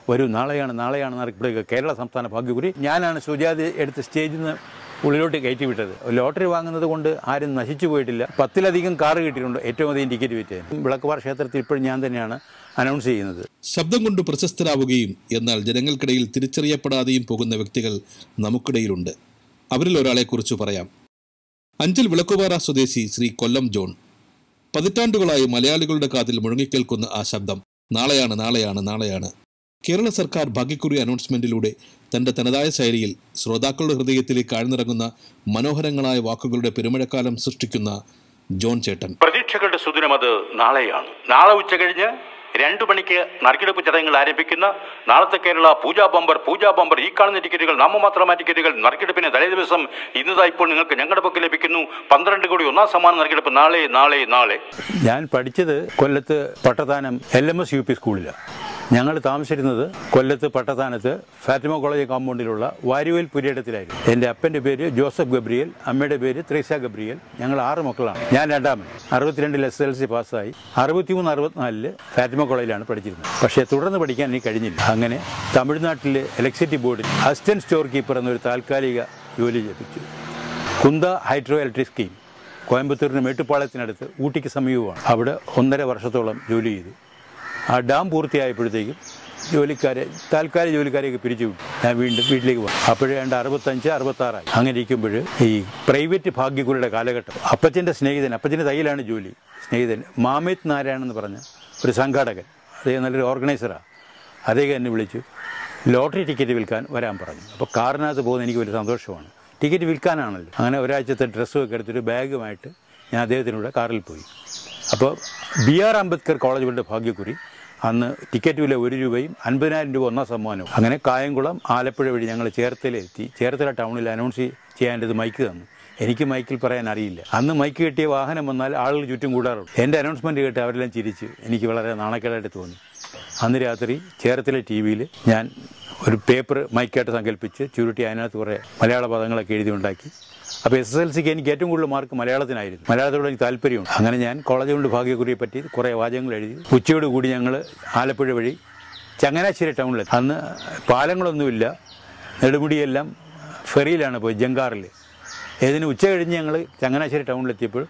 വരൂ നാളെയാണ് നാളെയാണ് അറിയപ്പെടുക കേരള സംസ്ഥാന ഭാഗ്യക്കുറി ഞാനാണ് സുജാതി എടുത്ത് സ്റ്റേജിൽ നിന്ന് ഉള്ളിലോട്ട് കയറ്റി വിട്ടത് ലോട്ടറി വാങ്ങുന്നത് കൊണ്ട് ആരും നശിച്ചു പോയിട്ടില്ല പത്തിലധികം കാറ് കിട്ടിയിട്ടുണ്ട് ഏറ്റവും അധികം ടിക്കറ്റ് വിറ്റത് വിളക്കുപാറ ക്ഷേത്രത്തിൽ ഇപ്പോഴും ഞാൻ തന്നെയാണ് അനൗൺസ് ചെയ്യുന്നത് ശബ്ദം കൊണ്ട് പ്രശസ്തരാവുകയും എന്നാൽ ജനങ്ങൾക്കിടയിൽ തിരിച്ചറിയപ്പെടാതെയും പോകുന്ന വ്യക്തികൾ നമുക്കിടയിലുണ്ട് അവരിൽ ഒരാളെക്കുറിച്ച് പറയാം അഞ്ചൽ വിളക്കുപാറ സ്വദേശി ശ്രീ കൊല്ലം ജോൺ പതിറ്റാണ്ടുകളായി മലയാളികളുടെ കാതിൽ മുഴങ്ങിക്കേൾക്കുന്ന ആ ശബ്ദം നാളെയാണ് നാളെയാണ് നാളെയാണ് കേരള സർക്കാർ ഭാഗ്യക്കുറി അനൗൺസ്മെന്റിലൂടെ തന്റെ തനതായ ശൈലിയിൽ ശ്രോതാക്കളുടെ ഹൃദയത്തിലേക്ക് ആഴ്ന്നിറങ്ങുന്ന മനോഹരങ്ങളായ വാക്കുകളുടെ പെരുമഴക്കാലം സൃഷ്ടിക്കുന്ന ജോൺ ചേട്ടൻ പ്രതീക്ഷകളുടെ സുദിനം അത് നാളെയാണ് നാളെ ഉച്ച കഴിഞ്ഞ് രണ്ടു മണിക്ക് നറുക്കെടുപ്പ് ചടങ്ങുകൾ ആരംഭിക്കുന്ന നാളത്തെ കേരള പൂജാ ബമ്പർ പൂജാ ബമ്പർ ഈ കാണുന്ന ടിക്കറ്റുകൾ നാമമാത്രമായ ടിക്കറ്റുകൾ നറുക്കെടുപ്പിന് തലേ ദിവസം ഇന്നതാ ഇപ്പോൾ നിങ്ങൾക്ക് ഞങ്ങളുടെ പക്കൽ ലഭിക്കുന്നു പന്ത്രണ്ട് കോടി ഒന്നാം സമ്മാനം നറുക്കെടുപ്പ് നാളെ നാളെ നാളെ ഞാൻ പഠിച്ചത് കൊല്ലത്ത് Pattathanam L M S U P സ്കൂളിലാണ് ഞങ്ങൾ താമസിച്ചിരുന്നത് കൊല്ലത്ത് പട്ടത്താനത്ത് ഫാറ്റിമ കോളേജ് കോമ്പൗണ്ടിലുള്ള വാരുവേൽ പുരയിടത്തിലായിരുന്നു എൻ്റെ അപ്പൻ്റെ പേര് ജോസഫ് ഗബ്രിയൽ അമ്മയുടെ പേര് ത്രേസ ഗബ്രിയൽ ഞങ്ങൾ ആറ് മക്കളാണ് ഞാൻ രണ്ടാമൻ അറുപത്തിരണ്ടിൽ എസ് എൽ സി പാസ്സായി അറുപത്തിമൂന്ന് അറുപത്തിനാലില് ഫാറ്റിമ കോളേജിലാണ് പഠിച്ചിരുന്നത് പക്ഷേ തുടർന്ന് പഠിക്കാൻ എനിക്ക് കഴിഞ്ഞില്ല അങ്ങനെ തമിഴ്നാട്ടിലെ ഇലക്ട്രിസിറ്റി ബോർഡിൽ അസിസ്റ്റന്റ് സ്റ്റോർ കീപ്പർ എന്നൊരു താൽക്കാലിക ജോലി ലഭിച്ചു കുന്ത ഹൈഡ്രോ ഇലക്ട്രിക് സ്കീം കോയമ്പത്തൂരിന് മേട്ടുപ്പാളയത്തിനടുത്ത് ഊട്ടിക്ക് സമീപമാണ് അവിടെ ഒന്നര വർഷത്തോളം ജോലി ചെയ്തു ആ ഡാം പൂർത്തിയായപ്പോഴത്തേക്കും ജോലിക്കാരെ താൽക്കാലിക ജോലിക്കാരെയൊക്കെ പിരിച്ചു വിട്ടു ഞാൻ വീണ്ടും വീട്ടിലേക്ക് പോകും അപ്പോഴേ രണ്ട് അറുപത്തഞ്ച് അറുപത്താറായി അങ്ങനെ ഇരിക്കുമ്പോൾ ഈ പ്രൈവറ്റ് ഭാഗ്യക്കുറിയുടെ കാലഘട്ടം അപ്പച്ചൻ്റെ സ്നേഹിതൻ അപ്പച്ചൻ്റെ തയ്യിലാണ് ജോലി സ്നേഹിതൻ മാമിത് നാരായണൻ എന്ന് പറഞ്ഞ ഒരു സംഘാടകൻ അദ്ദേഹം നല്ലൊരു ഓർഗനൈസറാണ് അദ്ദേഹം എന്നെ വിളിച്ചു ലോട്ടറി ടിക്കറ്റ് വിൽക്കാൻ വരാൻ പറഞ്ഞു അപ്പോൾ കാറിനകത്ത് പോകുന്ന എനിക്ക് വലിയ സന്തോഷമാണ് ടിക്കറ്റ് വിൽക്കാനാണല്ലോ അങ്ങനെ ഒരാഴ്ചത്തെ ഡ്രസ്സൊക്കെ എടുത്തൊരു ബാഗുമായിട്ട് ഞാൻ അദ്ദേഹത്തിനൂടെ കാറിൽ പോയി അപ്പോൾ ബി ആർ അംബേദ്കർ കോളേജ് കൊണ്ട് ഭാഗ്യക്കുറി അന്ന് ടിക്കറ്റ് വില ഒരു രൂപയും അൻപതിനായിരം രൂപ ഒന്നാം സമ്മാനവും അങ്ങനെ കായംകുളം ആലപ്പുഴ വഴി ഞങ്ങൾ ചേർത്തലെത്തി ചേർത്തല ടൗണിൽ അനൗൺസ് ചെയ്യാൻ്റെത് മൈക്ക് തന്നു എനിക്ക് മൈക്കിൽ പറയാൻ അറിയില്ല അന്ന് മൈക്ക് കിട്ടിയ വാഹനം വന്നാൽ ആളുകൾ ചുറ്റും കൂടാറുണ്ട് എൻ്റെ അനൗൺസ്മെൻറ്റ് കേട്ട് അവരെല്ലാം ചിരിച്ച് എനിക്ക് വളരെ നാണക്കേടായിട്ട് തോന്നി അന്ന് രാത്രി ചേർത്തല ടി വിയിൽ ഞാൻ ഒരു പേപ്പർ മൈക്കായിട്ട് സങ്കല്പിച്ച് ചുരുട്ടി അതിനകത്ത് കുറേ മലയാള പദങ്ങളൊക്കെ എഴുതി ഉണ്ടാക്കി അപ്പോൾ എസ് എസ് എൽ സിക്ക് എനിക്ക് ഏറ്റവും കൂടുതൽ മാർക്ക് മലയാളത്തിനായിരുന്നു മലയാളത്തോട് എനിക്ക് താല്പര്യമുണ്ട് അങ്ങനെ ഞാൻ കോളേജ് കൊണ്ട് ഭാഗ്യക്കുറിയെ പറ്റി കുറേ വാചകങ്ങൾ എഴുതി ഉച്ചയോട് കൂടി ഞങ്ങൾ ആലപ്പുഴ വഴി ചങ്ങനാശ്ശേരി ടൗണിലെത്തി അന്ന് പാലങ്ങളൊന്നുമില്ല നെടുമുടിയെല്ലാം ഫെറിയിലാണ് പോയി ജങ്കാറിൽ ഏതിന് ഉച്ച കഴിഞ്ഞ് ഞങ്ങൾ ചങ്ങനാശ്ശേരി ടൗണിലെത്തിയപ്പോൾ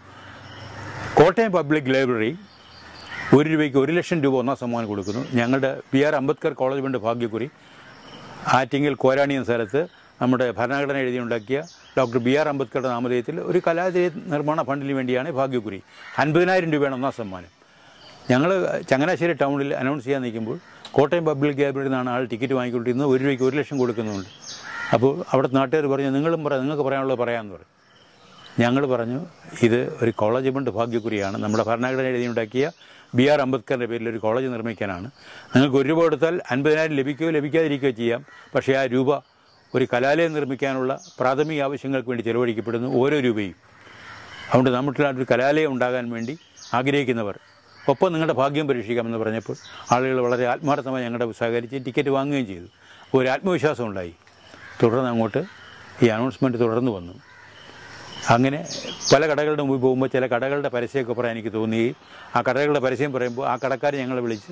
കോട്ടയം പബ്ലിക് ലൈബ്രറി ഒരു രൂപയ്ക്ക് ഒരു ലക്ഷം രൂപ ഒന്നാം സമ്മാനം കൊടുക്കുന്നു ഞങ്ങളുടെ P R Ambedkar college fund ഭാഗ്യക്കുറി ആറ്റിങ്ങൽ കോരാണി എന്ന സ്ഥലത്ത് നമ്മുടെ ഭരണഘടന എഴുതിയുണ്ടാക്കിയ ഡോക്ടർ ബി ആർ അംബേദ്കറുടെ നാമധേയത്തിൽ ഒരു കലാതിരി നിർമ്മാണ ഫണ്ടിന് വേണ്ടിയാണ് ഭാഗ്യക്കുറി അൻപതിനായിരം രൂപയാണ് ഒന്നാം സമ്മാനം ഞങ്ങൾ ചങ്ങനാശ്ശേരി ടൗണിൽ അനൗൺസ് ചെയ്യാൻ നിൽക്കുമ്പോൾ കോട്ടയം പബ്ലിക് ലൈബ്രറിയിൽ നിന്നാണ് ആൾ ടിക്കറ്റ് വാങ്ങിക്കൊണ്ടിരുന്നത് ഒരു രൂപയ്ക്ക് ഒരു ലക്ഷം കൊടുക്കുന്നുണ്ട് അപ്പോൾ അവിടുത്തെ നാട്ടുകാർ പറഞ്ഞു നിങ്ങളും പറയാം നിങ്ങൾക്ക് പറയാനുള്ളത് പറയാമെന്ന് പറയും ഞങ്ങൾ പറഞ്ഞു ഇത് ഒരു കോളേജ് ഫണ്ട് ഭാഗ്യക്കുറിയാണ് നമ്മുടെ ഭരണഘടന എഴുതിയുണ്ടാക്കിയ ബി ആർ അംബേദ്കറിൻ്റെ പേരിൽ ഒരു കോളേജ് നിർമ്മിക്കാനാണ് നിങ്ങൾക്ക് ഒരു രൂപ കൊടുത്താൽ അൻപതിനായിരം ലഭിക്കുകയോ ലഭിക്കാതിരിക്കുകയോ ചെയ്യാം പക്ഷേ ആ രൂപ ഒരു കലാലയം നിർമ്മിക്കാനുള്ള പ്രാഥമിക ആവശ്യങ്ങൾക്ക് വേണ്ടി ചെലവഴിക്കപ്പെടുന്നു ഓരോ രൂപയും അതുകൊണ്ട് നമ്മുടെ നാട്ടിൽ ഒരു കലാലയം ഉണ്ടാകാൻ വേണ്ടി ആഗ്രഹിക്കുന്നവർ ഒപ്പം നിങ്ങളുടെ ഭാഗ്യം പരീക്ഷിക്കാമെന്ന് പറഞ്ഞപ്പോൾ ആളുകൾ വളരെ ആത്മാർത്ഥമായി ഞങ്ങളുടെ സഹകരിച്ച് ടിക്കറ്റ് വാങ്ങുകയും ചെയ്തു ഒരു ആത്മവിശ്വാസം ഉണ്ടായി തുടർന്ന് അങ്ങോട്ട് ഈ അനൗൺസ്മെൻറ്റ് തുടർന്ന് വന്നു അങ്ങനെ പല കടകളുടെ മുമ്പിൽ പോകുമ്പോൾ ചില കടകളുടെ പരസ്യമൊക്കെ പറയാൻ എനിക്ക് തോന്നുകയും ആ കടകളുടെ പരസ്യം പറയുമ്പോൾ ആ കടക്കാർ ഞങ്ങളെ വിളിച്ച്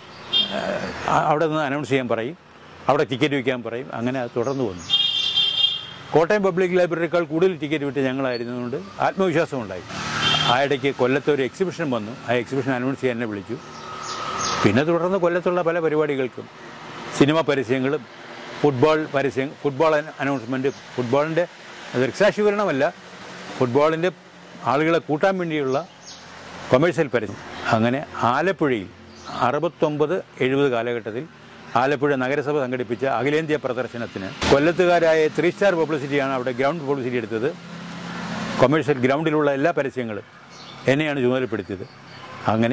ആ, അവിടെ നിന്ന് അനൗൺസ് ചെയ്യാൻ പറയും അവിടെ ടിക്കറ്റ് വിൽക്കാൻ പറയും അങ്ങനെ അത് തുടർന്ന് വന്നു കോട്ടയം പബ്ലിക് ലൈബ്രറിയേക്കാൾ കൂടുതൽ ടിക്കറ്റ് വിട്ട് ഞങ്ങളായിരുന്നതുകൊണ്ട് ആത്മവിശ്വാസം ഉണ്ടായി ആ ഇടയ്ക്ക് കൊല്ലത്തെ ഒരു എക്സിബിഷൻ വന്നു ആ എക്സിബിഷൻ അനൗൺസ് ചെയ്യാൻ എന്നെ വിളിച്ചു പിന്നെ തുടർന്ന് കൊല്ലത്തുള്ള പല പരിപാടികൾക്കും സിനിമ പരസ്യങ്ങളും ഫുട്ബോൾ പരസ്യം ഫുട്ബോൾ അനൗൺസ്മെൻറ്റ് ഫുട്ബോളിൻ്റെ ദൃക്സാക്ഷീകരണമല്ല ഫുട്ബോളിൻ്റെ ആളുകളെ കൂട്ടാൻ വേണ്ടിയുള്ള കൊമേഴ്സ്യൽ പരസ്യം അങ്ങനെ ആലപ്പുഴയിൽ അറുപത്തൊമ്പത് എഴുപത് കാലഘട്ടത്തിൽ ആലപ്പുഴ നഗരസഭ സംഘടിപ്പിച്ച അഖിലേന്ത്യാ പ്രദർശനത്തിന് കൊല്ലത്തുകാരായ ത്രീ സ്റ്റാർ പബ്ലിസിറ്റിയാണ് അവിടെ ഗ്രൗണ്ട് പബ്ലിസിറ്റി എടുത്തത് കൊമേഴ്സ്യൽ ഗ്രൗണ്ടിലുള്ള എല്ലാ പരസ്യങ്ങളും എന്നെയാണ് ചുമതലപ്പെടുത്തിയത് അങ്ങനെ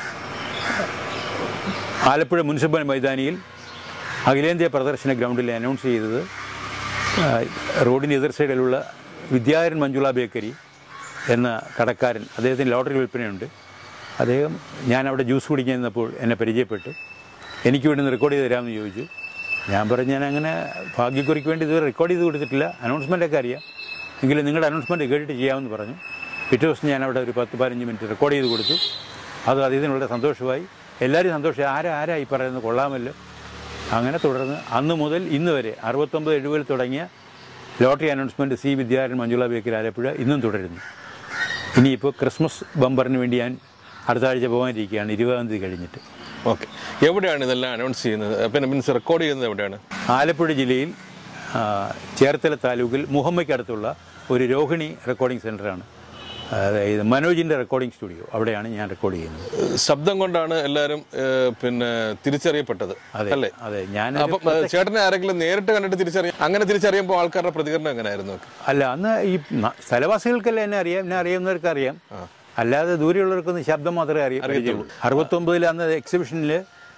ആലപ്പുഴ മുനിസിപ്പൽ മൈതാനിയിൽ അഖിലേന്ത്യാ പ്രദർശന ഗ്രൗണ്ടിൽ അനൗൺസ് ചെയ്തത് ആ, റോഡിന് എതിർ സൈഡിലുള്ള വിദ്യാധരൻ മഞ്ജുള ബേക്കറി എന്ന കടക്കാരൻ അദ്ദേഹത്തിന് ലോട്ടറി വിൽപ്പനയുണ്ട് അദ്ദേഹം ഞാൻ അവിടെ ജ്യൂസ് കുടിക്കാൻ നിന്നപ്പോൾ എന്നെ പരിചയപ്പെട്ടു എനിക്ക് വേണ്ടി ഒന്ന് റെക്കോർഡ് ചെയ്ത് തരാമെന്ന് ചോദിച്ചു ഞാൻ പറഞ്ഞു ഞാൻ അങ്ങനെ ഭാഗ്യക്കുറിക്ക് വേണ്ടി ഇതുവരെ റെക്കോർഡ് ചെയ്ത് കൊടുത്തിട്ടില്ല അനൗൺസ്മെൻ്റൊക്കെ അറിയാം എങ്കിലും നിങ്ങളുടെ അനൗൺസ്മെൻറ്റ് കേട്ടിട്ട് ചെയ്യാമെന്ന് പറഞ്ഞു പിറ്റേ ദിവസം ഞാൻ അവിടെ ഒരു പത്ത് പതിനഞ്ച് മിനിറ്റ് റെക്കോർഡ് ചെയ്ത് കൊടുത്തു അത് അദ്ദേഹത്തിന് വളരെ സന്തോഷമായി എല്ലാവരും സന്തോഷം ആരാ ആരാ ഈ പറയുന്നത് കൊള്ളാമല്ലോ അങ്ങനെ തുടർന്ന് അന്ന് മുതൽ ഇന്ന് വരെ അറുപത്തൊമ്പത് എഴുപതിൽ തുടങ്ങിയ lottery announcement C Vidyaran Manjula baker Alappuzha ഇന്നും തുടരുന്നു ഇനിയിപ്പോൾ ക്രിസ്മസ് ബമ്പറിന് വേണ്ടി ഞാൻ അടുത്ത ആഴ്ച പോകാനിരിക്കുകയാണ് ഇരുപതാം തീയതി കഴിഞ്ഞിട്ട് ഓക്കെ എവിടെയാണ് ഇതെല്ലാം അനൗൺസ് ചെയ്യുന്നത് പിന്നെ മീൻസ് റെക്കോർഡ് ചെയ്യുന്നത് എവിടെയാണ് ആലപ്പുഴ ജില്ലയിൽ ആ, ചേർത്തല താലൂക്കിൽ മുഹമ്മയ്ക്കടുത്തുള്ള ഒരു രോഹിണി റെക്കോർഡിംഗ് സെൻ്ററാണ് അതായത് മനോജിൻ്റെ റെക്കോർഡിംഗ് സ്റ്റുഡിയോ അവിടെയാണ് ഞാൻ റെക്കോർഡ് ചെയ്യുന്നത് ശബ്ദം കൊണ്ടാണ് എല്ലാവരും ഏഹ്, പിന്നെ തിരിച്ചറിയപ്പെട്ടത് അതെ അല്ലേ അതെ ഞാൻ അപ്പം ഏഹ്, ചേട്ടനെ ആരെങ്കിലും നേരിട്ട് കണ്ടിട്ട് തിരിച്ചറിയാം അങ്ങനെ തിരിച്ചറിയുമ്പോൾ ആൾക്കാരുടെ പ്രതികരണം എങ്ങനെയായിരുന്നു അല്ല അന്ന് ഈ ന- സ്ഥലവാസികൾക്കെല്ലാം എന്നെ അറിയാം എന്നെ അറിയാവുന്നവർക്ക് അറിയാം അല്ലാതെ ദൂരെയുള്ളവർക്കൊന്നും ശബ്ദം മാത്രമേ അറിയാം പരിചയമുള്ളൂ അറുപത്തൊമ്പതിൽ അന്ന് എക്സിബിഷനിൽ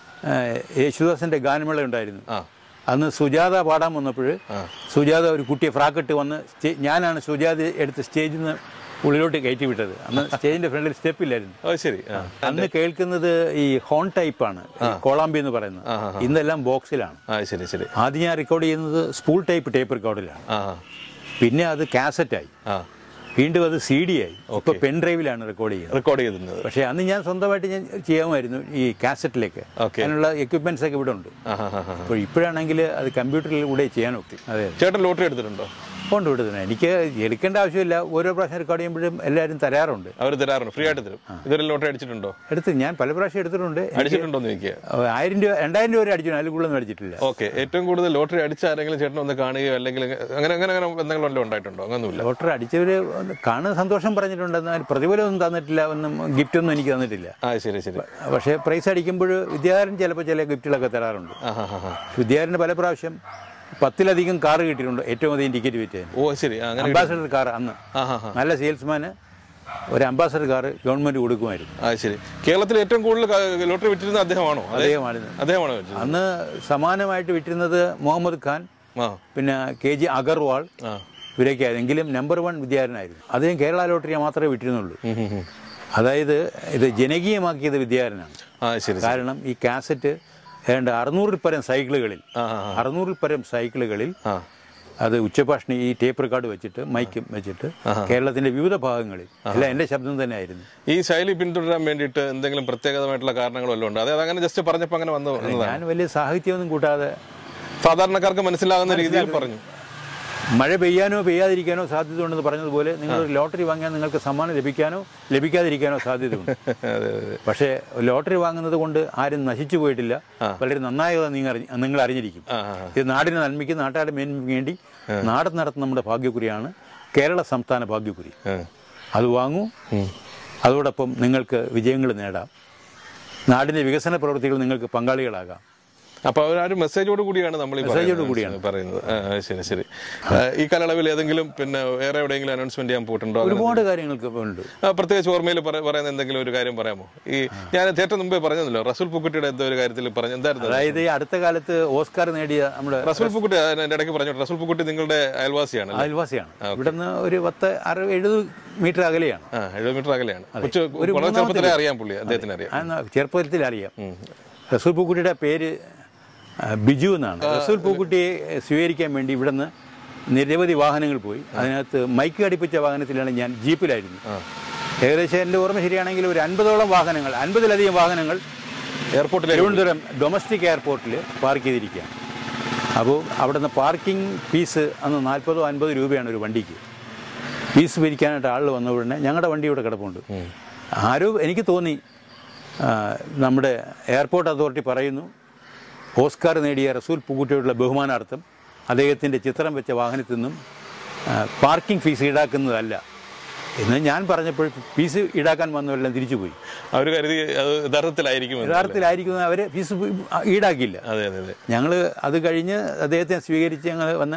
യേശുദാസിന്റെ ഗാനമേള ഉണ്ടായിരുന്നു ആ അന്ന് സുജാത പാടാൻ വന്നപ്പോൾ സുജാത ഒരു കുട്ടിയെ ഫ്രാക്കിട്ട് വന്ന് സ്റ്റേ- ഞാനാണ് സുജാത എടുത്ത് സ്റ്റേജിൽ നിന്ന് ഉള്ളിലോട്ട് കയറ്റി വിട്ടത് അന്ന് സ്റ്റേജിന്റെ ഫ്രണ്ടിൽ സ്റ്റെപ്പ് ഇല്ലായിരുന്നു അത് ശരി ആ അന്ന് കേൾക്കുന്നത് ഈ ഹോൺ ടൈപ്പാണ് കോളാമ്പി എന്ന് പറയുന്നത് ഇന്നെല്ലാം ബോക്സിലാണ് ആ ശരി ശരി ആദ്യം ഞാൻ റെക്കോർഡ് ചെയ്യുന്നത് സ്പൂൾ ടൈപ്പ് ടേപ്പ് റെക്കോർഡിലാണ് ആ പിന്നെ അത് കാസറ്റായി ആ വീണ്ടും അത് സി ഡി ആയി ഇപ്പോൾ പെൻ ഡ്രൈവിലാണ് റെക്കോർഡ് ചെയ്യുന്നത് റെക്കോർഡ് ചെയ്തിരുന്നത് പക്ഷേ അന്ന് ഞാൻ സ്വന്തമായിട്ട് ഞാൻ ചെയ്യാമായിരുന്നു ഈ കാസറ്റിലേക്ക് Okay. അതിനുള്ള എക്യുപ്മെന്റ്സ് ഒക്കെ ഇവിടെ ഉണ്ട് ആ ഹാ ഹാ അപ്പോൾ ഇപ്പോഴാണെങ്കിൽ അത് കമ്പ്യൂട്ടറിലൂടെ ചെയ്യാൻ ഒക്കും അതെ ചേട്ടൻ ലോട്ടറി എടുത്തിട്ടുണ്ടോ കൊണ്ട് വിടുന്നത് എനിക്ക് എടുക്കേണ്ട ആവശ്യമില്ല ഓരോ പ്രാവശ്യം റെക്കോർഡ് ചെയ്യുമ്പോഴും എല്ലാവരും തരാറുണ്ട് അവർ തരാറുണ്ട് ഫ്രീ ആയിട്ട് തരും ഇതൊരു ലോട്ടറി അടിച്ചിട്ടുണ്ടോ എടുത്ത് ഞാൻ പല പ്രാവശ്യം എടുത്തിട്ടുണ്ട് എനിക്ക് അടിച്ചിട്ടുണ്ടോ എന്ന് ചോദിക്കുക ആയിരം രൂപ രണ്ടായിരം രൂപ വരെ അടിച്ചു അതിൽ കൂടുതലൊന്നും അടിച്ചിട്ടില്ല ഓക്കെ ഏറ്റവും കൂടുതൽ ലോട്ടറി അടിച്ച ആരെങ്കിലും ചേട്ടൻ ഒന്ന് കാണുകയോ അല്ലെങ്കിൽ അങ്ങനെ അങ്ങനെ അങ്ങനെ എന്തെങ്കിലും വല്ലതും ഉണ്ടായിട്ടുണ്ടോ അങ്ങനൊന്നുമില്ല ലോട്ടറി അടിച്ചവർ കാണുന്ന സന്തോഷം പറഞ്ഞിട്ടുണ്ട് എന്നാൽ പ്രതിഫലമൊന്നും തന്നിട്ടില്ല ഒന്നും ഗിഫ്റ്റൊന്നും എനിക്ക് തന്നിട്ടില്ല ആ ശരി ശരി പക്ഷേ പ്രൈസ് അടിക്കുമ്പോൾ വിദ്യാധരൻ ചിലപ്പോൾ ചില ഗിഫ്റ്റുകളൊക്കെ തരാറുണ്ട് ആ ഹാ ഹാ ഹാ വിദ്യാധരന് പല പ്രാവശ്യം പത്തിലധികം കാർ കിട്ടിയിട്ടുണ്ട് ഏറ്റവും അധികം ടിക്കറ്റ് വിറ്റതിന് ഓ ശരി ആ, അങ്ങനെ അംബാസഡർ കാർ അന്ന് ആ ഹാ ഹാ നല്ല സെയിൽസ്മാന് ഒരു അംബാസഡർ കാർ ഗവൺമെന്റ് കൊടുക്കുമായിരുന്നു ആ ശരി കേരളത്തിൽ ഏറ്റവും കൂടുതൽ ക- ലോട്ടറി വിറ്റിരുന്ന അദ്ദേഹമാണോ അതെ അദ്ദേഹമായിരുന്നു അദ്ദേഹമാണോ വിറ്റത് അന്ന് സമാനമായിട്ട് വിറ്റിരുന്നത് മുഹമ്മദ് ഖാൻ ആ പിന്നെ കെ ജി അഗർവാൾ ആ ഇവരൊക്കെ ആയിരുന്നു എങ്കിലും നമ്പർ വൺ വിദ്യാരനായിരുന്നു അദ്ദേഹം കേരള ലോട്ടറി മാത്രമേ വിറ്റിരുന്നുള്ളൂ ഉം, ഉം, ഉം. അതായത് ഇത് ജനകീയമാക്കിയത് വിദ്യാരനാണ് ആ ശരി ശരി. കാരണം ഈ കാസറ്റ് ഏതാണ്ട് അറുന്നൂറിൽ പരം സൈക്കിളുകളിൽ ആ ആ ആ. അറുന്നൂറിൽ പരം സൈക്കിളുകളിൽ ആ അത് ഉച്ചഭാഷണി ഈ ടേപ്പ് റെക്കോർഡ് വെച്ചിട്ട് മൈക്കും വെച്ചിട്ട് കേരളത്തിന്റെ വിവിധ ഭാഗങ്ങളിൽ എല്ലാം എൻ്റെ ശബ്ദം തന്നെ ആയിരുന്നു ഈ ശൈലി പിന്തുടരാൻ വേണ്ടിയിട്ട് എന്തെങ്കിലും പ്രത്യേകമായിട്ടുള്ള കാരണങ്ങൾ വല്ലതും ഉണ്ട് അതെ അതങ്ങനെ ജസ്റ്റ് പറഞ്ഞപ്പോൾ അങ്ങനെ വന്നു വന്നതാണ് ഞാൻ വലിയ സാഹിത്യമൊന്നും കൂട്ടാതെ സാധാരണക്കാർക്ക് മനസ്സിലാകുന്ന രീതിയിൽ പറഞ്ഞു മഴ പെയ്യാനോ പെയ്യാതിരിക്കാനോ സാധ്യത ഉണ്ടെന്ന് പറഞ്ഞതുപോലെ നിങ്ങൾ ഒരു ലോട്ടറി വാങ്ങിയാൽ നിങ്ങൾക്ക് സമ്മാനം ലഭിക്കാനോ ലഭിക്കാതിരിക്കാനോ സാധ്യതയുണ്ട് അതെ അതെ പക്ഷേ ലോട്ടറി വാങ്ങുന്നത് കൊണ്ട് ആരും നശിച്ചു പോയിട്ടില്ല വളരെ നന്നായത് നിങ്ങൾ അറിഞ്ഞ് നിങ്ങൾ അറിഞ്ഞിരിക്കും ആ ആ ഇത് നാടിന് നന്മയ്ക്ക് നാട്ടാരുടെ മേന്മയ്ക്ക് വേണ്ടി നാടൻ നടത്തുന്ന നമ്മുടെ ഭാഗ്യക്കുറിയാണ് കേരള സംസ്ഥാന ഭാഗ്യക്കുറി ആ. അത് വാങ്ങൂ അതോടൊപ്പം നിങ്ങൾക്ക് വിജയങ്ങൾ നേടാം നാടിൻ്റെ വികസന പ്രവൃത്തികൾ നിങ്ങൾക്ക് പങ്കാളികളാകാം അപ്പൊ അവരൊരു മെസ്സേജോട് കൂടിയാണ് നമ്മൾ ഈ മെസ്സേജോട് പറയുന്നത്. കൂടിയാണ്. പറയുന്നത് ആ, ആ, ശരി ശരി ആ, ഈ കാലയളവിൽ ഏതെങ്കിലും പിന്നെ വേറെ എവിടെയെങ്കിലും അനൗൺസ്മെന്റ് ചെയ്യാൻ പോയിട്ടുണ്ടോ അങ്ങനെ ഒരുപാട് കാര്യങ്ങൾക്ക് ഇപ്പോൾ ഉണ്ട് ആ, പ്രത്യേകിച്ച് ഓർമ്മയിൽ പറ- പറയുന്ന എന്തെങ്കിലും ഒരു കാര്യം പറയാമോ ഈ ഞാൻ ചേട്ടൻ മുമ്പേ പറഞ്ഞല്ലോ റസൂൽ പൂക്കുട്ടിയുടെ എന്തോ ഒരു കാര്യത്തിൽ പറഞ്ഞു എന്തായിരുന്നു അത്? അതായത് ഈ അടുത്ത കാലത്ത് ഓസ്കാർ നേടിയ നമ്മുടെ റസൂൽ പൂക്കുട്ടി അതിന്റെ ഇടയ്ക്ക് പറഞ്ഞു റസൂൽ പൂക്കുട്ടി നിങ്ങളുടെ അയൽവാസിയാണ് അയൽവാസിയാണ് ഇവിടുന്ന് ഒരു പത്ത് അറുപത് എഴുപത് മീറ്റർ അകലെയാണ് ആ എഴുപത് മീറ്റർ അകലെയാണ് കൊച്ചു വളരെ ചെറുപ്പത്തിലേ അറിയാം പുള്ളി അദ്ദേഹത്തിന് അറിയാം ആ, ചെറുപ്പത്തിൽ അറിയാം റസൂൽ പൂക്കുട്ടിയുടെ പേര് ആ, ബിജു എന്നാണ് റസൂൽ പൂക്കുട്ടിയെ സ്വീകരിക്കാൻ വേണ്ടി ഇവിടുന്ന് നിരവധി വാഹനങ്ങൾ പോയി അതിനകത്ത് മൈക്ക് ഘടിപ്പിച്ച വാഹനത്തിലാണ് ഞാൻ ജീപ്പിലായിരുന്നു ഏകദേശം എൻ്റെ ഓർമ്മ ശരിയാണെങ്കിൽ ഒരു അൻപതോളം വാഹനങ്ങൾ അൻപതിലധികം വാഹനങ്ങൾ എയർപോർട്ടിലെ തിരുവനന്തപുരം ഡൊമസ്റ്റിക് എയർപോർട്ടിൽ പാർക്ക് ചെയ്തിരിക്കുകയാണ് അപ്പോൾ അവിടുന്ന് പാർക്കിംഗ് ഫീസ് അന്ന് നാൽപ്പതോ അൻപത് രൂപയാണ് ഒരു വണ്ടിക്ക് ഫീസ് പിരിക്കാനായിട്ട് ആൾ വന്ന ഉടനെ ഞങ്ങളുടെ വണ്ടി ഇവിടെ കിടപ്പുണ്ട് ആരോ എനിക്ക് തോന്നി ആ, നമ്മുടെ എയർപോർട്ട് അതോറിറ്റി പറയുന്നു ഓസ്കാർ നേടിയ റസൂൽ പൂക്കുട്ടിയോടുള്ള ബഹുമാനാർത്ഥം അദ്ദേഹത്തിൻ്റെ ചിത്രം വെച്ച വാഹനത്തിൽ നിന്നും ആ, പാർക്കിംഗ് ഫീസ് ഈടാക്കുന്നതല്ല എന്ന് ഞാൻ പറഞ്ഞപ്പോൾ ഫീസ് ഈടാക്കാൻ വന്നവരെല്ലാം തിരിച്ചുപോയി അവർ കരുതി അത് യഥാർത്ഥത്തിലായിരിക്കും എന്ന്. യഥാർത്ഥത്തിലായിരിക്കും അവർ ഫീസ് ഈടാക്കിയില്ല അതെ അതെ അതെ ഞങ്ങൾ അത് കഴിഞ്ഞ് അദ്ദേഹത്തെ സ്വീകരിച്ച് ഞങ്ങൾ വന്ന്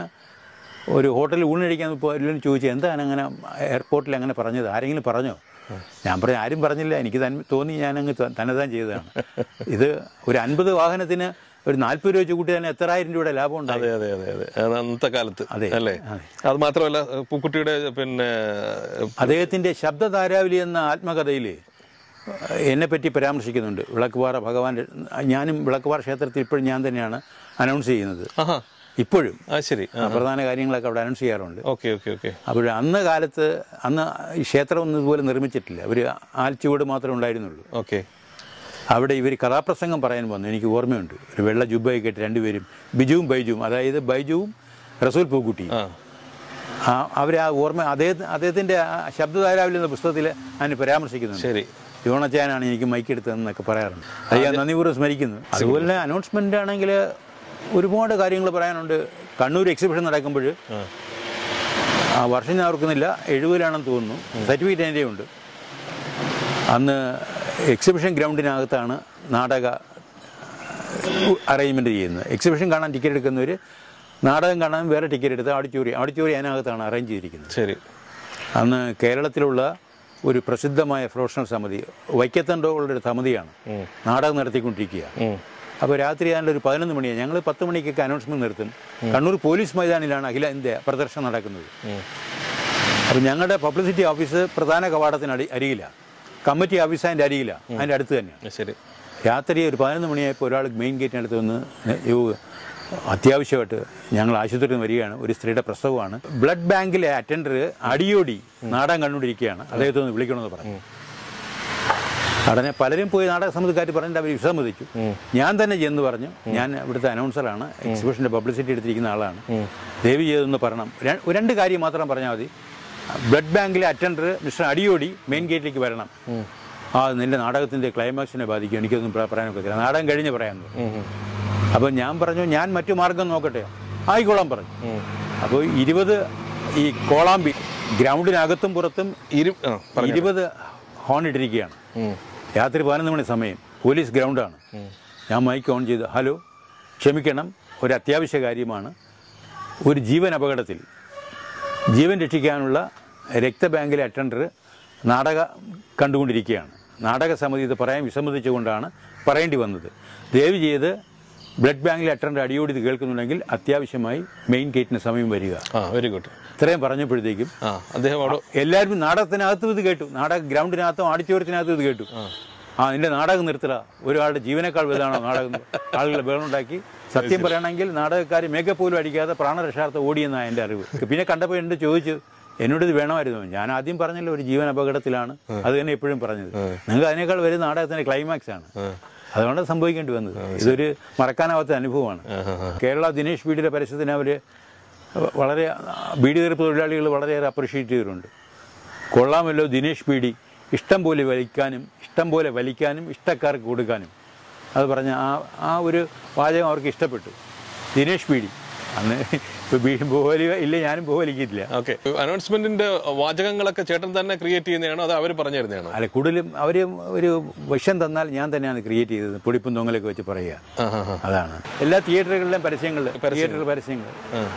ഒരു ഹോട്ടലിൽ ഊണഴിക്കാൻ ഇപ്പോൾ എല്ലാവരും ചോദിച്ചു എന്താണ് അങ്ങനെ എയർപോർട്ടിൽ അങ്ങനെ പറഞ്ഞത് ആരെങ്കിലും പറഞ്ഞോ ഞാൻ പറഞ്ഞു ആരും പറഞ്ഞില്ല എനിക്ക് തൻ തോന്നി ഞാനങ്ങ് ത- തന്നെതാൻ ചെയ്തതാണ് ഇത് ഒരു അൻപത് വാഹനത്തിന് ഒരു നാൽപ്പത് രൂപ വെച്ച് കൂട്ടി തന്നെ എത്രായിരം രൂപയുടെ ലാഭം ഉണ്ടായി അതെ അതെ അതെ അതെ അത് അന്നത്തെ കാലത്ത് അതെ, അല്ലേ അതെ. അത് മാത്രമല്ല പൂക്കുട്ടിയുടെ പിന്നെ അദ്ദേഹത്തിൻ്റെ ശബ്ദധാരാവലി എന്ന ആത്മകഥയിൽ എന്നെപ്പറ്റി പരാമർശിക്കുന്നുണ്ട് വിളക്കുപാറ ഭഗവാന്റെ ഞാനും വിളക്കുപാറ ക്ഷേത്രത്തിൽ ഇപ്പോഴും ഞാൻ തന്നെയാണ് അനൗൺസ് ചെയ്യുന്നത് ആഹാ ഇപ്പോഴും ആ ശരി ആ, പ്രധാന കാര്യങ്ങളൊക്കെ അവിടെ അനൗൺസ് ചെയ്യാറുണ്ട് ഓക്കെ ഓക്കെ ഓക്കെ അപ്പോൾ അന്ന് കാലത്ത് അന്ന് ഈ ക്ഷേത്രം ഒന്നും ഇതുപോലെ നിർമ്മിച്ചിട്ടില്ല ഒരു ആൽച്ചുവട് മാത്രമേ ഉണ്ടായിരുന്നുള്ളൂ ഓക്കെ അവിടെ ഇവർ കഥാപ്രസംഗം പറയാൻ വന്നു എനിക്ക് ഓർമ്മയുണ്ട് ഒരു വെള്ള ജുബയൊക്കെ ഇട്ട് രണ്ടുപേരും ബിജുവും ബൈജുവും അതായത് ബൈജുവും റസൂൽ പൂക്കുട്ടി ആ ആ അവർ ആ ഓർമ്മ അദ്ദേഹം അദ്ദേഹത്തിൻ്റെ ആ ശബ്ദധാരാവിൽ എന്ന പുസ്തകത്തിൽ അതിന് പരാമർശിക്കുന്നുണ്ട് ശരി യോണച്ചാനാണ് എനിക്ക് മൈക്ക് എടുത്തതെന്നൊക്കെ പറയാറുണ്ട് അത് ഞാൻ നന്ദിപൂർവ്വം സ്മരിക്കുന്നു അതുപോലെ തന്നെ അനൗൺസ്മെൻ്റ് ആണെങ്കിൽ ഒരുപാട് കാര്യങ്ങൾ പറയാനുണ്ട് കണ്ണൂർ എക്സിബിഷൻ നടക്കുമ്പോൾ ആ വർഷം ഞാൻ ഓർക്കുന്നില്ല എഴുപതിലാണെന്ന് തോന്നുന്നു സർട്ടിഫിക്കറ്റ് എൻ്റെ ഉണ്ട് അന്ന് എക്സിബിഷൻ ഗ്രൗണ്ടിനകത്താണ് നാടക അറേഞ്ച്മെൻറ്റ് ചെയ്യുന്നത് എക്സിബിഷൻ കാണാൻ ടിക്കറ്റ് എടുക്കുന്നവർ നാടകം കാണാൻ വേറെ ടിക്കറ്റ് എടുത്ത് ഓഡിറ്റോറിയം ഓഡിറ്റോറിയം അതിനകത്താണ് അറേഞ്ച് ചെയ്തിരിക്കുന്നത് ശരി അന്ന് കേരളത്തിലുള്ള ഒരു പ്രസിദ്ധമായ പ്രൊഫഷണൽ സമിതി വൈക്കത്തണ്ടോകളുടെ ഒരു സമിതിയാണ് നാടകം നടത്തിക്കൊണ്ടിരിക്കുക ഉം. അപ്പോൾ രാത്രി ആണ്ട് ഒരു പതിനൊന്ന് മണിയാണ് ഞങ്ങൾ പത്ത് മണിക്കൊക്കെ അനൗൺസ്മെൻറ്റ് നിർത്തും കണ്ണൂർ പോലീസ് മൈതാനിലാണ് അഖില ഇന്ത്യ പ്രദർശനം നടക്കുന്നത് അപ്പോൾ ഞങ്ങളുടെ പബ്ലിസിറ്റി ഓഫീസ് പ്രധാന കവാടത്തിന് അടി അരികിലാണ് കമ്മിറ്റി ഓഫീസ് അതിൻ്റെ അരികിലാണ് അതിൻ്റെ അടുത്ത് തന്നെയാണ് ശരി രാത്രി ഒരു പതിനൊന്ന് മണിയായപ്പോൾ ഒരാൾ മെയിൻ ഗേറ്റിനടുത്ത് വന്ന് യോ അത്യാവശ്യമായിട്ട് ഞങ്ങൾ ആശുപത്രിയിൽ നിന്ന് വരികയാണ് ഒരു സ്ത്രീയുടെ പ്രസവമാണ് ബ്ലഡ് ബാങ്കിലെ അറ്റൻഡർ അടിയോടി നാടകം കണ്ടുകൊണ്ടിരിക്കുകയാണ് അദ്ദേഹത്തെ ഒന്ന് വിളിക്കണമെന്ന് പറഞ്ഞു ഉടനെ പലരും പോയി നാടക സമിതിക്കാർ പറഞ്ഞിട്ട് അവർ വിസമ്മതിച്ചു ഞാൻ തന്നെ ചെന്ന് പറഞ്ഞു ഞാൻ ഇവിടുത്തെ അനൗൺസറാണ് എക്സിബിഷൻ്റെ പബ്ലിസിറ്റി എടുത്തിരിക്കുന്ന ആളാണ് ദേവി ചെയ്തെന്ന് പറയണം ര- രണ്ട് കാര്യം മാത്രം പറഞ്ഞാൽ മതി ബ്ലഡ് ബാങ്കിലെ അറ്റൻഡർ മിസ്റ്റർ അടിയോടി മെയിൻ ഗേറ്റിലേക്ക് വരണം ആ നിന്റെ നാടകത്തിൻ്റെ ക്ലൈമാക്സിനെ ബാധിക്കും എനിക്കൊന്നും പ്ര- പറയാനൊക്കത്തില്ല നാടകം കഴിഞ്ഞ് പറയാമെന്ന് പറഞ്ഞു അപ്പോൾ ഞാൻ പറഞ്ഞു ഞാൻ മറ്റു മാർഗം നോക്കട്ടെ ആയിക്കോളാം പറഞ്ഞു അപ്പോൾ ഇരുപത് ഈ കോളാമ്പി ഗ്രൗണ്ടിനകത്തും പുറത്തും ഇരു ആ പറഞ്ഞോ. ഇരുപത് ഹോൺ ഇട്ടിരിക്കുകയാണ് ഉം. രാത്രി പതിനൊന്ന് മണി സമയം പോലീസ് ഗ്രൗണ്ടാണ് ഞാൻ മൈക്ക് ഓൺ ചെയ്ത് ഹലോ ക്ഷമിക്കണം ഒരു അത്യാവശ്യ കാര്യമാണ് ഒരു ജീവൻ അപകടത്തിൽ ജീവൻ രക്ഷിക്കാനുള്ള രക്തബാങ്കിലെ അറ്റൻഡർ നാടക കണ്ടുകൊണ്ടിരിക്കുകയാണ് നാടക സമിതി ഇത് പറയാൻ വിസമ്മതിച്ചുകൊണ്ടാണ് പറയേണ്ടി വന്നത് ദയവ് ചെയ്ത് ബ്ലഡ് ബാങ്കിലെ അറ്റൻഡർ അടിയോടി ഇത് കേൾക്കുന്നുണ്ടെങ്കിൽ അത്യാവശ്യമായി മെയിൻ ഗേറ്റിന് സമയം വരിക ആ വെരി ഗുഡ് ഇത്രയും പറഞ്ഞപ്പോഴത്തേക്കും ആ അദ്ദേഹം അവിടെ എല്ലാവരും നാടകത്തിനകത്തും ഇത് കേട്ടു നാടക ഗ്രൗണ്ടിനകത്തും ഓഡിറ്റോറിയത്തിനകത്തും ഇത് കേട്ടു ആ നിന്റെ നാടകം നിർത്തല ഒരാളുടെ ജീവനേക്കാൾ വലുതാണോ നാടകം ആളുകളെ ബഹളമുണ്ടാക്കി സത്യം പറയുകയാണെങ്കിൽ നാടകക്കാർ മേക്കപ്പ് പോലും അടിക്കാതെ പ്രാണരക്ഷാർത്ഥം ഓടിയെന്നാണ് എൻ്റെ അറിവ് പിന്നെ കണ്ടപ്പോൾ എന്നോട് ചോദിച്ചു എന്നോട് ഇത് വേണമായിരുന്നു ഞാൻ ആദ്യം പറഞ്ഞല്ലോ ഒരു ജീവൻ അപകടത്തിലാണ് അത് തന്നെ എപ്പോഴും പറഞ്ഞത് നിങ്ങൾക്ക് അതിനേക്കാൾ വരും നാടകത്തിന്റെ ക്ലൈമാക്സ് ആണ് അതുകൊണ്ട് സംഭവിക്കേണ്ടി വന്നത് ഇതൊരു മറക്കാനാവാത്ത അനുഭവമാണ് കേരള ദിനേശ് ബീഡിയുടെ പരസ്യത്തിന് അവർ വളരെ ബീഡി തീർപ്പ് തൊഴിലാളികൾ വളരെയേറെ അപ്രിഷ്യേറ്റ് ചെയ്തിട്ടുണ്ട് കൊള്ളാമല്ലോ ദിനേശ് ബീഡി ഇഷ്ടം പോലെ വലിക്കാനും ഇഷ്ടം പോലെ വലിക്കാനും ഇഷ്ടക്കാർക്ക് കൊടുക്കാനും അത് പറഞ്ഞ ആ ആ ഒരു വാചകം അവർക്ക് ഇഷ്ടപ്പെട്ടു ദിനേശ് ബീഡി അന്ന് ഇപ്പോൾ ബീഡി പോകലി ഇല്ല ഞാനും പോകലിക്കില്ല ഓക്കെ അനൗൺസ്മെന്റിന്റെ വാചകങ്ങളൊക്കെ ചേട്ടൻ തന്നെ ക്രിയേറ്റ് ചെയ്യുന്നതാണോ അത് അവർ പറഞ്ഞു തരുന്നതാണോ അല്ല കൂടുതലും അവർ ഒരു വിഷം തന്നാൽ ഞാൻ തന്നെയാണ് ക്രിയേറ്റ് ചെയ്തത് പൊടിപ്പും തൊങ്ങലൊക്കെ വെച്ച് പറയുക ആ ആ ആ അതാണ് എല്ലാ തിയേറ്ററുകളിലും പരസ്യങ്ങൾ തിയേറ്റർ പരസ്യങ്ങൾ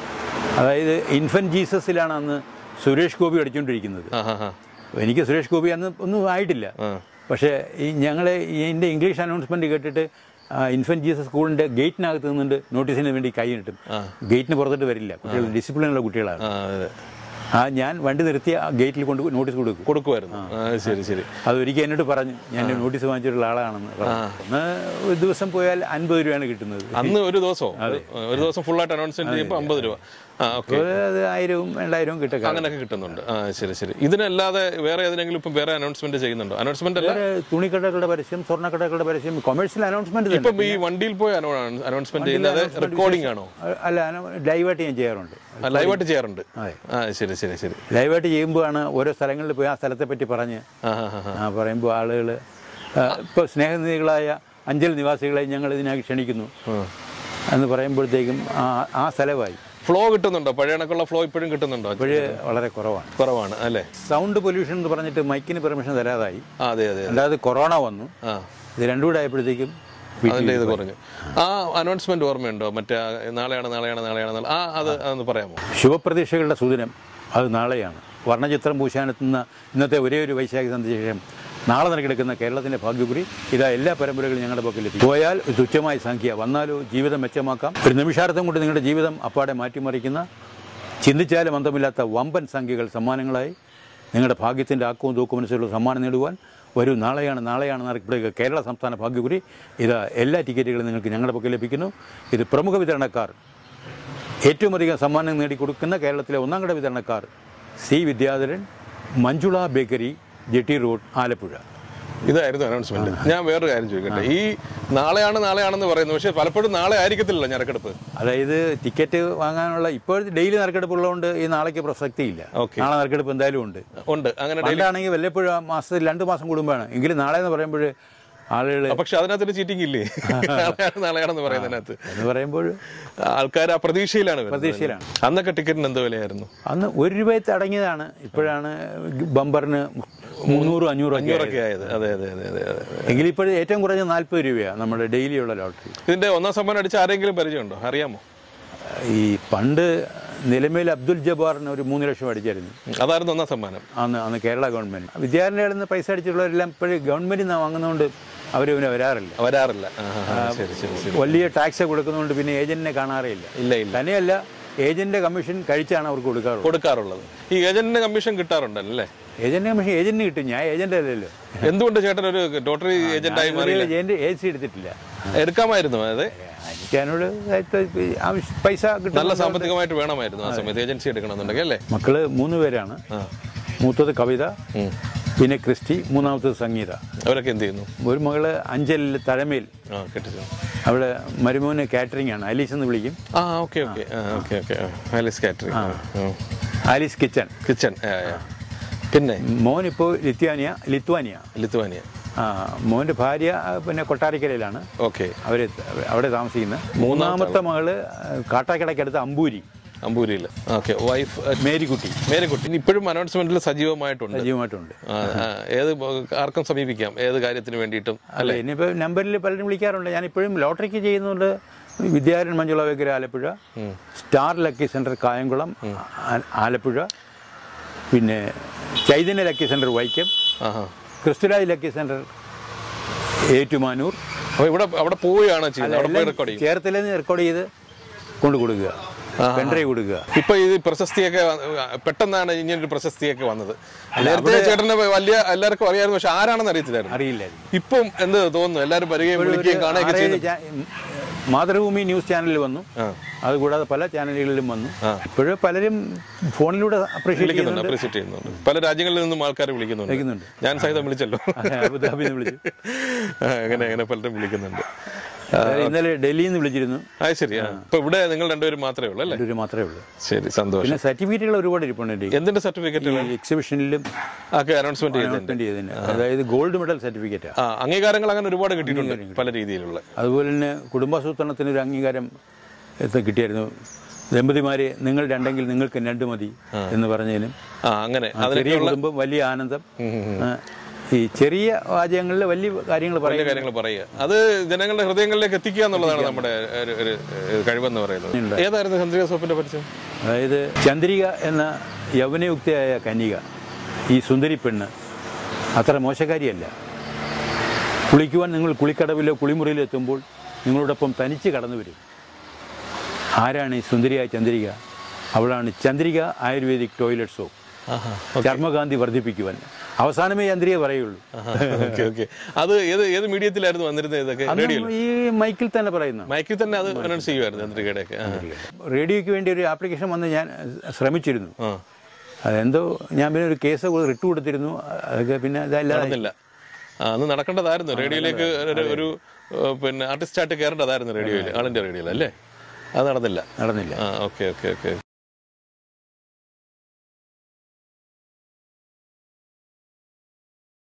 അതായത് ഇൻഫന്റ് ജീസസിലാണ് അന്ന് സുരേഷ് ഗോപി അടിച്ചുകൊണ്ടിരിക്കുന്നത് ആ ആ ആ എനിക്ക് സുരേഷ് ഗോപി അന്ന് ഒന്നും ആയിട്ടില്ല പക്ഷേ ഈ ഞങ്ങളെ എൻ്റെ ഇംഗ്ലീഷ് അനൗൺസ്മെന്റ് കേട്ടിട്ട് ഇൻഫന്റ് ജീസസ് സ്കൂളിന്റെ ഗേറ്റിനകത്ത് നിന്നുണ്ട് നോട്ടീസിന് വേണ്ടി കൈ നീട്ടും ഗേറ്റിന് പുറത്തോട്ട് വരില്ല കുട്ടികൾ ഡിസിപ്ലിനുള്ള കുട്ടികളാണ് ആ അതെ ആ ഞാൻ വണ്ടി നിർത്തി ആ ഗേറ്റിൽ കൊണ്ട് നോട്ടീസ് കൊടുക്കും കൊടുക്കുമായിരുന്നു ആ ശരി ശരി അതൊരിക്കൽ എന്നോട് പറഞ്ഞു ഞാൻ നോട്ടീസ് വാങ്ങിച്ചിട്ടുള്ള ആളാണെന്ന് പറഞ്ഞു ഒന്ന് ഒരു ദിവസം പോയാൽ അൻപത് രൂപയാണ് കിട്ടുന്നത് അന്ന് ഒരു ദിവസമോ ഒരു ദിവസം ഫുൾ ആയിട്ട് അനൗൺസ്മെന്റ് ചെയ്യുമ്പോൾ അമ്പത് രൂപ ആ ഓക്കെ അതുപോലെ അത് ആയിരവും രണ്ടായിരവും കിട്ടുക അങ്ങനെയൊക്കെ കിട്ടുന്നുണ്ട് ആ ശരി ശരി ഇതിനല്ലാതെ വേറെ ഏതെങ്കിലും ഇപ്പം വേറെ അനൗൺസ്മെന്റ് ചെയ്യുന്നുണ്ടോ അനൗൺസ്മെന്റ് അല്ല വേറെ തുണിക്കടകളുടെ പരസ്യം സ്വർണ്ണക്കടകളുടെ പരസ്യം കൊമേഴ്സ്യൽ അനൗൺസ്മെന്റ് തന്നെ ഇപ്പം ഈ വണ്ടിയിൽ പോയി അനൗൺസ്മെന്റ് ചെയ്യുന്നത് റെക്കോർഡിംഗ് ആണോ അല്ല ലൈവായിട്ട് ഞാൻ ചെയ്യാറുണ്ട് ലൈവായിട്ട് ചെയ്യാറുണ്ട് അതെ. ആ ശരി ശരി ശരി ലൈവായിട്ട് ചെയ്യുമ്പോഴാണ് ഓരോ സ്ഥലങ്ങളിൽ പോയി ആ സ്ഥലത്തെ പറ്റി പറഞ്ഞ് ആ ആ ആ, ആ ആ പറയുമ്പോൾ ആളുകൾ ഇപ്പോൾ സ്നേഹനിധികളായ അഞ്ചൽ നിവാസികളെ ഞങ്ങൾ ഇതിനായി ക്ഷണിക്കുന്നു എന്ന് പറയുമ്പോഴത്തേക്കും ആ ആ സ്ഥലമായി ഫ്ലോ കിട്ടുന്നുണ്ടോ പഴയ കണക്കുള്ള ഫ്ലോ ഇപ്പോഴും കിട്ടുന്നുണ്ടോ ഇപ്പോഴ് വളരെ കുറവാണ് കുറവാണ് അല്ലേ സൗണ്ട് പൊല്യൂഷൻ എന്ന് പറഞ്ഞിട്ട് മൈക്കിന് പെർമിഷൻ തരാതായി ആ അതെ അതെ അല്ലാതെ കൊറോണ വന്നു ആ ഇത് രണ്ടും കൂടെ ആയപ്പോഴത്തേക്കും അതിന്റെ ഇത് കുറഞ്ഞു ആ അനൗൺസ്മെന്റ് ഓർമ്മയുണ്ടോ മറ്റേ ആ, നാളെയാണ് നാളെയാണ് നാളെയാണ് നാളെ ആ അത് അതൊന്ന് പറയാമോ ശുഭപ്രതീക്ഷകളുടെ സുദിനം അത് നാളെയാണ് വർണ്ണചിത്രം പൂശാനെത്തുന്ന ഇന്നത്തെ ഒരേ ഒരു വൈശാഖ സന്ദേശം നാളെ നടക്കെടുക്കുന്ന കേരളത്തിന്റെ ഭാഗ്യകുറി ഇതാ എല്ലാ പരമ്പരകളും ഞങ്ങളുടെ പക്കലെത്തി പോയാൽ ഒരു തുച്ഛമായ സംഖ്യ വന്നാലോ ജീവിതം മെച്ചമാക്കാം ഒരു നിമിഷാർത്ഥം കൊണ്ട് നിങ്ങളുടെ ജീവിതം അപ്പാടെ മാറ്റിമറിക്കുന്ന ചിന്തിച്ചാലും അന്തമില്ലാത്ത വമ്പൻ സംഖ്യകൾ സമ്മാനങ്ങളായി നിങ്ങളുടെ ഭാഗ്യത്തിൻ്റെ ആക്കവും തൂക്കവും അനുസരിച്ചുള്ള സമ്മാനം നേടുവാൻ വരൂ നാളെയാണ് നാളെയാണ് നടക്കപ്പെടുക കേരള സംസ്ഥാന ഭാഗ്യകുറി ഇത് എല്ലാ ടിക്കറ്റുകളും നിങ്ങൾക്ക് ഞങ്ങളുടെ പക്കൽ ലഭിക്കുന്നു ഇത് പ്രമുഖ വിതരണക്കാർ ഏറ്റവും അധികം സമ്മാനം നേടിക്കൊടുക്കുന്ന കേരളത്തിലെ ഒന്നാം കട വിതരണക്കാർ C Vidyadharan Manjula bakery jetty road Alappuzha ഇതായിരുന്നു അനൗൺസ്മെന്റ് ഞാൻ വേറൊരു കാര്യം ചോദിക്കട്ടെ ഈ നാളെയാണ് നാളെയാണെന്ന് പറയുന്നു പക്ഷെ പലപ്പോഴും നാളെ ആയിരിക്കത്തില്ലല്ലോ ഞരക്കെടുപ്പ് അതായത് ടിക്കറ്റ് വാങ്ങാനുള്ള ഇപ്പോൾ ഡെയിലി നറുക്കെടുപ്പ് ഉള്ളതുകൊണ്ട് ഈ നാളേക്ക് പ്രസക്തിയില്ല Okay. നാളെ നറുക്കെടുപ്പ് എന്തായാലും ഉണ്ട് ഉണ്ട് അങ്ങനെ ഡെയിലി പണ്ടാണെങ്കിൽ വല്ലപ്പോഴും ആ മാസത്തിൽ രണ്ട് മാസം കൂടുമ്പോഴാണ് എങ്കിലും നാളെ എന്ന് പറയുമ്പോൾ ആളുകൾ പക്ഷെ അതിനകത്തൊരു ചീറ്റിംഗ് ഇല്ലേ നാളെയാണ് നാളെയാണെന്ന് പറയുന്നതിനകത്ത് എന്ന് പറയുമ്പോൾ ആൾക്കാർ ആ പ്രതീക്ഷയിലാണ് വരുന്നത്. പ്രതീക്ഷയിലാണ്. അന്നൊക്കെ ടിക്കറ്റിന് എന്ത് വിലയായിരുന്നു അന്ന് ഒരു രൂപയത്ത് അടങ്ങിയതാണ് ഇപ്പോഴാണ് ബമ്പറിന് മുന്നൂറും അഞ്ഞൂറും ഒക്കെ ആയത്. അഞ്ഞൂറൊക്കെ ആയത് അതെ അതെ അതെ അതെ അതെ എങ്കിലും ഇപ്പോൾ ഏറ്റവും കുറഞ്ഞ നാൽപ്പത് രൂപയാണ് നമ്മുടെ ഡെയിലിയുള്ള ലോട്ടറി ഇതിന്റെ ഒന്നാം സമ്മാനം അടിച്ച ആരെങ്കിലും പരിചയമുണ്ടോ അറിയാമോ ഈ പണ്ട് നിലമേൽ അബ്ദുൽ ജബ്ബാറിന് ഒരു മൂന്ന് ലക്ഷം അടിച്ചായിരുന്നു അതായിരുന്നു ഒന്നാം സമ്മാനം അന്ന് അന്ന് കേരള ഗവൺമെൻറ് വിദ്യാർത്ഥികളുടെ നിന്ന് പൈസ അടിച്ചിട്ടുള്ളവരെല്ലാം ഇപ്പോഴും ഗവൺമെൻറ്റിൽ നിന്ന് വാങ്ങുന്നതുകൊണ്ട് അവർ പിന്നെ വരാറില്ല വരാറില്ല ആ, ആ, ആ, ശരി ശരി ശരി വലിയ ടാക്സ് കൊടുക്കുന്നതുകൊണ്ട് പിന്നെ ഏജന്റിനെ കാണാറേ ഇല്ല ഇല്ല ഇല്ല തന്നെയല്ല ഏജന്റിന്റെ കമ്മീഷൻ കഴിച്ചാണ് അവർക്ക് കൊടുക്കാറുള്ളത് കൊടുക്കാറുള്ളത് ഈ ഏജന്റിന് കമ്മീഷൻ കിട്ടാറുണ്ടല്ലോ അല്ലേ ഏജന്റ് കമ്മീഷൻ ഏജന്റിന് കിട്ടും ഞാൻ ഏജന്റ് അല്ലല്ലോ എന്തുകൊണ്ട് ചേട്ടൻ ഒരു ലോട്ടറി ഏജന്റായി മാറി ഏജന്റ് ഏജൻസി എടുത്തിട്ടില്ല എടുക്കാമായിരുന്നു അതെ എനിക്ക് അതിനോട് ആവശ്യ- ആവശ്യ- പൈസ കിട്ടും നല്ല സാമ്പത്തികമായിട്ട് വേണമായിരുന്നു ആ സമയത്ത് ഏജൻസി എടുക്കണമെന്നുണ്ടെങ്കിൽ അല്ലേ മക്കള് മൂന്ന് പേരാണ് മൂത്തത് കവിത പിന്നെ ക്രിസ്റ്റി മൂന്നാമത്തത് സംഗീത അവരൊക്കെ എന്ത് ചെയ്യുന്നു ഒരു മകള് അഞ്ചലിൽ തഴമേൽ ആ കെട്ടിച്ചു അവിടെ മരുമോന് കാറ്ററിംഗ് ആണ് അലീസ് എന്ന് വിളിക്കും ആ ഓക്കെ ഓക്കെ ആ okay okay Alice catering Alice kitchen kitchen പിന്നെ മോൻ ഇപ്പോൾ ലിത്വാനിയ ലിത്വാനിയ ലിത്വാനിയ ആ മോൻ്റെ ഭാര്യ ആ, പിന്നെ കൊട്ടാരക്കരയിലാണ് ഓക്കെ അവർ അവിടെ താമസിക്കുന്നത് മൂന്നാമത്തെ മകള് കാട്ടാക്കടയ്ക്കടുത്ത് അമ്പൂരി അമ്പൂരിയിൽ ഓക്കെ വൈഫ് മേരിക്കുട്ടി മേരിക്കുട്ടി ഇനി ഇപ്പോഴും അനൗൺസ്മെന്റിൽ സജീവമായിട്ടുണ്ട് സജീവമായിട്ടുണ്ട് ആ, ആ, ഏത് ബ- ആർക്കും സമീപിക്കാം ഏത് കാര്യത്തിന് വേണ്ടിയിട്ടും അല്ല ഇനിയിപ്പോൾ നമ്പറിൽ പലരും വിളിക്കാറുണ്ട് ഞാൻ ഇപ്പോഴും ലോട്ടറിക്ക് ചെയ്യുന്നുണ്ട് വിദ്യാരൻ മഞ്ജുള വെങ്കര Alappuzha star lucky centre Kayamkulam ആ- ആലപ്പുഴ പിന്നെ ചൈതന്യ ലക്കി സെൻറ്റർ വൈക്കം ആഹാ ക്രിസ്തുരാജ് ലക്കി സെൻറ്റർ ഏറ്റുമാനൂർ അപ്പൊ ഇവിടെ അവിടെ പോവുകയാണ് ചെയ്യുന്നത് അവിടെ പോയി എല്ലാം റെക്കോർഡ് ചെയ്യും ചേർത്തലയിൽ നിന്ന് റെക്കോർഡ് ചെയ്ത് കൊണ്ടു കൊടുക്കുക പെൻഡ്രൈവ് കൊടുക്കുക ഇപ്പൊ ഇത് പ്രശസ്തിയൊക്കെ വ- പെട്ടെന്നാണ് ഇങ്ങനൊരു പ്രശസ്തിയൊക്കെ വന്നത് നേരത്തെ ചേട്ടന് വലിയ എല്ലാവർക്കും അറിയായിരുന്നു പക്ഷെ ആരാണെന്ന് അറിയത്തില്ലായിരുന്നു അറിയില്ലായിരുന്നു ഇപ്പം എന്ത് തോന്നുന്നു എല്ലാവരും വരികയും വിളിക്കുകയും കാണുകയൊക്കെ ആറേഴ് ചെയ്യുന്നു ചാ- മാതൃഭൂമി ന്യൂസ് ചാനലിൽ വന്നു അതുകൂടാതെ പല ചാനലുകളിലും വന്നു ഇപ്പോഴും പലരും ഫോണിലൂടെ അപ്രീഷിയേറ്റ് വിളിക്കുന്നുണ്ട് ചെയ്യുന്നുണ്ട് അപ്രീസിയേറ്റ് ചെയ്യുന്നുണ്ട് പല രാജ്യങ്ങളിൽ നിന്നും ആൾക്കാർ വിളിക്കുന്നുണ്ട് വിളിക്കുന്നുണ്ട്. ഞാൻ സഹിതം വിളിച്ചല്ലോ അബുദാബിന്ന് വിളിച്ചു ആ, അങ്ങനെ അങ്ങനെ പലരും വിളിക്കുന്നുണ്ട് അതായത് ഇന്നലെ ഡൽഹിയിൽ നിന്ന് വിളിച്ചിരുന്നു അത് ശരി ആ. ഇപ്പൊ ഇവിടെ നിങ്ങൾ രണ്ടുപേരും മാത്രമേ ഉള്ളൂ അല്ലേ ഒരു മാത്രമേ ഉള്ളൂ ശരി സന്തോഷം പിന്നെ സർട്ടിഫിക്കറ്റുകൾ ഒരുപാട് ഇരിപ്പുണ്ട് എൻ്റെ എന്തിന്റെ സർട്ടിഫിക്കറ്റ് ഈ എക്സിബിഷനിലും ഒക്കെ അനൗൺസ്മെന്റ് ചെയ്തിട്ടുണ്ട് അനൗൺസ്മെന്റ് ചെയ്തതിന് അതായത് ഗോൾഡ് മെഡൽ സർട്ടിഫിക്കറ്റാണ് ആ അംഗീകാരങ്ങൾ അങ്ങനെ ഒരുപാട് കിട്ടിയിട്ടുണ്ട് പല രീതിയിലുള്ള അതുപോലെ തന്നെ കുടുംബാസൂത്രണത്തിന് ഒരു അംഗീകാരം എത്ത- കിട്ടിയായിരുന്നു ദമ്പതിമാരെ നിങ്ങൾ രണ്ടെങ്കിൽ നിങ്ങൾക്ക് രണ്ട് മതി എന്ന് പറഞ്ഞതിനും ആ അങ്ങനെ ആ, ചെറിയ കുടുംബം വലിയ ആനന്ദം ആ, ഈ ചെറിയ വാചകങ്ങളിൽ വലിയ കാര്യങ്ങൾ വലിയ പറയും കാര്യങ്ങൾ പറയുക അത് ജനങ്ങളുടെ ഹൃദയങ്ങളിലേക്ക് എത്തിക്കുക എന്നുള്ളതാണ് നമ്മുടെ ഒരു ഒരു ഒരു കഴിവെന്ന് പറയുന്നത് ഏതായിരുന്നു ചന്ദ്രിക സോപ്പിന്റെ പരിചയം അതായത് ചന്ദ്രിക എന്ന യൗവനയുക്തയായ കന്യക ഈ സുന്ദരി പെണ്ണ് അത്ര മോശക്കാരിയല്ല കുളിക്കുവാൻ നിങ്ങൾ കുളിക്കടവിലോ കുളിമുറിയിലോ എത്തുമ്പോൾ നിങ്ങളോടൊപ്പം തനിച്ച് കടന്നു വരും ആരാണ് ഈ സുന്ദരിയായ ചന്ദ്രിക അവളാണ് ചന്ദ്രിക ആയുർവേദിക് ടോയ്ലറ്റ് സോപ്പ് ചർമ്മകാന്തി വർദ്ധിപ്പിക്കുവാൻ അവസാനമേ ചന്ദ്രിക പറയുള്ളൂ ഓക്കെ ഓക്കെ അത് ഏത് ഏത് മീഡിയത്തിലായിരുന്നു വന്നിരുന്നത് ഇതൊക്കെ അന്ന് റേഡിയോ ഈ മൈക്കിൽ തന്നെ പറയുന്നു മൈക്കിൽ തന്നെ അത് അനൗൺസ് ചെയ്യുമായിരുന്നു ചന്ദ്രികയുടെ ഒക്കെ റേഡിയോയ്ക്ക് വേണ്ടി ഒരു ആപ്ലിക്കേഷൻ വന്ന് ഞാൻ ശ്രമിച്ചിരുന്നു ആ അതെന്തോ ഞാൻ പിന്നെ ഒരു കേസ് റിട്ട് കൊടുത്തിരുന്നു അതൊക്കെ പിന്നെ ഇതല്ലാതെ നടന്നില്ല ആ, അന്ന് നടക്കേണ്ടതായിരുന്നു റേഡിയോയിലേക്ക് ഒരു- ഒരു ഏഹ്, പിന്നെ ആർട്ടിസ്റ്റായിട്ട് കയറേണ്ടതായിരുന്നു റേഡിയോയിൽ ആളിന്റെ റേഡിയോയിൽ അല്ലേ അത് നടന്നില്ല നടന്നില്ല ആ ഓക്കെ ഓക്കെ ഓക്കെ